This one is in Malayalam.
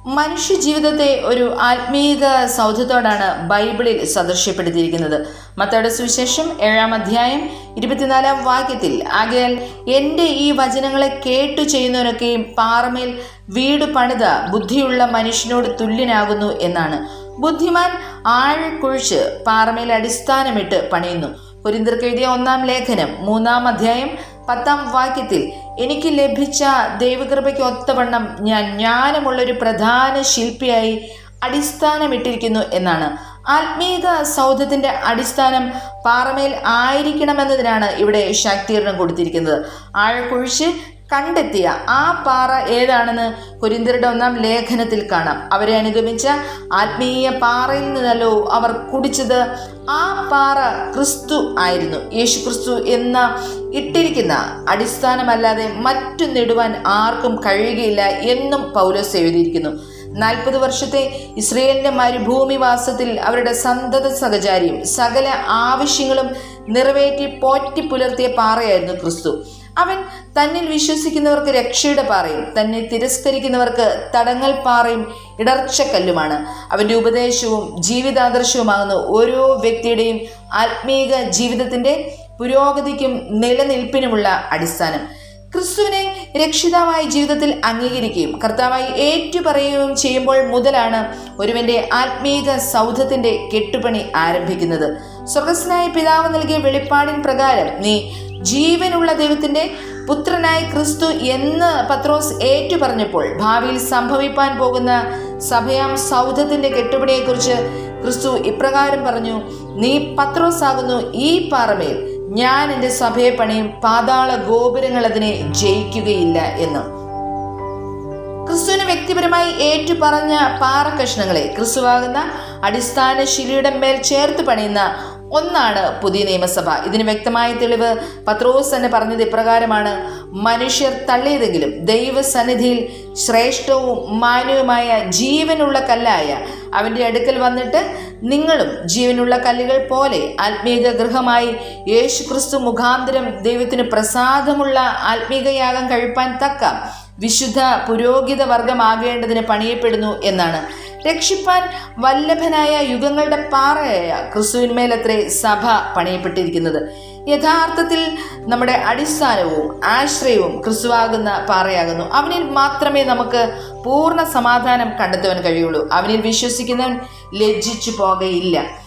മനുഷ്യ ജീവിതത്തെ ഒരു ആത്മീക സൗധത്തോടാണ് ബൈബിളിൽ സദൃശ്യപ്പെടുത്തിയിരിക്കുന്നത് മത്തയുടെ സുവിശേഷം ഏഴാം അധ്യായം ഇരുപത്തിനാലാം വാക്യത്തിൽ ആകയാൽ എൻ്റെ ഈ വചനങ്ങളെ കേട്ടു ചെയ്യുന്നവനൊക്കെയും പാറമേൽ വീട് പണിത ബുദ്ധിയുള്ള മനുഷ്യനോട് തുല്യനാകുന്നു എന്നാണ് ബുദ്ധിമാൻ ആഴക്കുഴിച്ച് പാറമേൽ അടിസ്ഥാനമിട്ട് പണിയുന്നു കൊരിന്തർക്ക് എഴുതിയ ഒന്നാം ലേഖനം മൂന്നാം അധ്യായം പത്താം വാക്യത്തിൽ എനിക്ക് ലഭിച്ച ദൈവകൃപയ്ക്ക് ഒത്തവണ്ണം ഞാൻ ജ്ഞാനമുള്ളൊരു പ്രധാന ശില്പിയായി അടിസ്ഥാനമിട്ടിരിക്കുന്നു എന്നാണ് ആത്മീക സൗധത്തിൻ്റെ അടിസ്ഥാനം പാറമേൽ ആയിരിക്കണമെന്നതിനാണ് ഇവിടെ ശാക്തീകരണം കൊടുത്തിരിക്കുന്നത് ആഴക്കുഴിച്ച് കണ്ടെത്തിയ ആ പാറ ഏതാണെന്ന് കുരിന്തരുടെ ഒന്നാം ലേഖനത്തിൽ കാണാം അവരെ അനുഗമിച്ച ആത്മീയ പാറയിൽ നിന്നല്ലോ അവർ കുടിച്ചത് ആ പാറ ക്രിസ്തു ആയിരുന്നു യേശു ക്രിസ്തു എന്ന ഇട്ടിരിക്കുന്ന അടിസ്ഥാനമല്ലാതെ മറ്റൊന്നിടുവാൻ ആർക്കും കഴിയുകയില്ല എന്നും പൗലോസ് എഴുതിയിരിക്കുന്നു നാൽപ്പത് വർഷത്തെ ഇസ്രയേലിന്റെ മരുഭൂമിവാസത്തിൽ അവരുടെ സന്തത സഹചാരിയും സകല ആവശ്യങ്ങളും നിറവേറ്റി പോറ്റി പുലർത്തിയ പാറയായിരുന്നു ക്രിസ്തു അവൻ തന്നിൽ വിശ്വസിക്കുന്നവർക്ക് രക്ഷയുടെ പാറയും തന്നെ തിരസ്കരിക്കുന്നവർക്ക് തടങ്ങൽ പാറയും ഇടർച്ചക്കല്ലുമാണ് അവൻ്റെ ഉപദേശവും ജീവിതാദർശവുമാകുന്ന ഓരോ വ്യക്തിയുടെയും ആത്മീക ജീവിതത്തിൻ്റെ പുരോഗതിക്കും നിലനിൽപ്പിനുമുള്ള അടിസ്ഥാനം ക്രിസ്തുവിനെ രക്ഷിതാവായി ജീവിതത്തിൽ അംഗീകരിക്കുകയും കർത്താവായി ഏറ്റുപറയുകയും ചെയ്യുമ്പോൾ മുതലാണ് ഒരുവന്റെ ആത്മീക സൗധത്തിന്റെ കെട്ടുപണി ആരംഭിക്കുന്നത് സ്വർഗസ്നായ പിതാവ് നൽകിയ വെളിപ്പാടിൻ പ്രകാരം നീ ജീവനുള്ള ദൈവത്തിന്റെ പുത്രനായ ക്രിസ്തു എന്ന് പത്രോസ് ഏറ്റു പറഞ്ഞപ്പോൾ ഭാവിയിൽ സംഭവിപ്പാൻ പോകുന്ന സഭയാം സൗധത്തിന്റെ കെട്ടുപണിയെക്കുറിച്ച് ക്രിസ്തു ഇപ്രകാരം പറഞ്ഞു നീ പത്രോസ് ആകുന്നു ഈ പാറമേൽ ഞാൻ എൻ്റെ സഭയെ പണിയും പാതാള ഗോപുരങ്ങൾ അതിനെ ജയിക്കുകയില്ല എന്ന് ക്രിസ്തുവിന് വ്യക്തിപരമായി ഏറ്റുപറഞ്ഞ പാറക്കഷ്ണങ്ങളെ ക്രിസ്തുവാകുന്ന അടിസ്ഥാന ശിലയുടെ മേൽ ചേർത്ത് പണിയുന്ന ഒന്നാണ് പുതിയ നിയമസഭ ഇതിന് വ്യക്തമായ തെളിവ് പത്രോസ് തന്നെ പറഞ്ഞത് ഇപ്രകാരമാണ് മനുഷ്യർ തള്ളിയതെങ്കിലും ദൈവസന്നിധിയിൽ ശ്രേഷ്ഠവും മാന്യവുമായ ജീവനുള്ള കല്ലായ അവൻ്റെ അടുക്കൽ വന്നിട്ട് നിങ്ങളും ജീവനുള്ള കല്ലുകൾ പോലെ ആത്മീക ഗൃഹമായി യേശു ക്രിസ്തു മുഖാന്തരം ദൈവത്തിന് പ്രസാദമുള്ള ആത്മീകയാഗം കഴിപ്പാൻ തക്ക വിശുദ്ധ പുരോഹിത വർഗമാകേണ്ടതിന് പണിയപ്പെടുന്നു എന്നാണ് രക്ഷിപ്പാൻ വല്ലഭനായ യുഗങ്ങളുടെ പാറയായ ക്രിസ്തുവിന്മേലത്രേ സഭ പണിയപ്പെട്ടിരിക്കുന്നത് യഥാർത്ഥത്തിൽ നമ്മുടെ അടിസ്ഥാനവും ആശ്രയവും ക്രിസ്തുവാകുന്ന പാറയാകുന്നു അവനിൽ മാത്രമേ നമുക്ക് പൂർണ്ണ സമാധാനം കണ്ടെത്തുവാൻ കഴിയുള്ളൂ അവനിൽ വിശ്വസിക്കുന്നവൻ ലജ്ജിച്ചു പോകയില്ല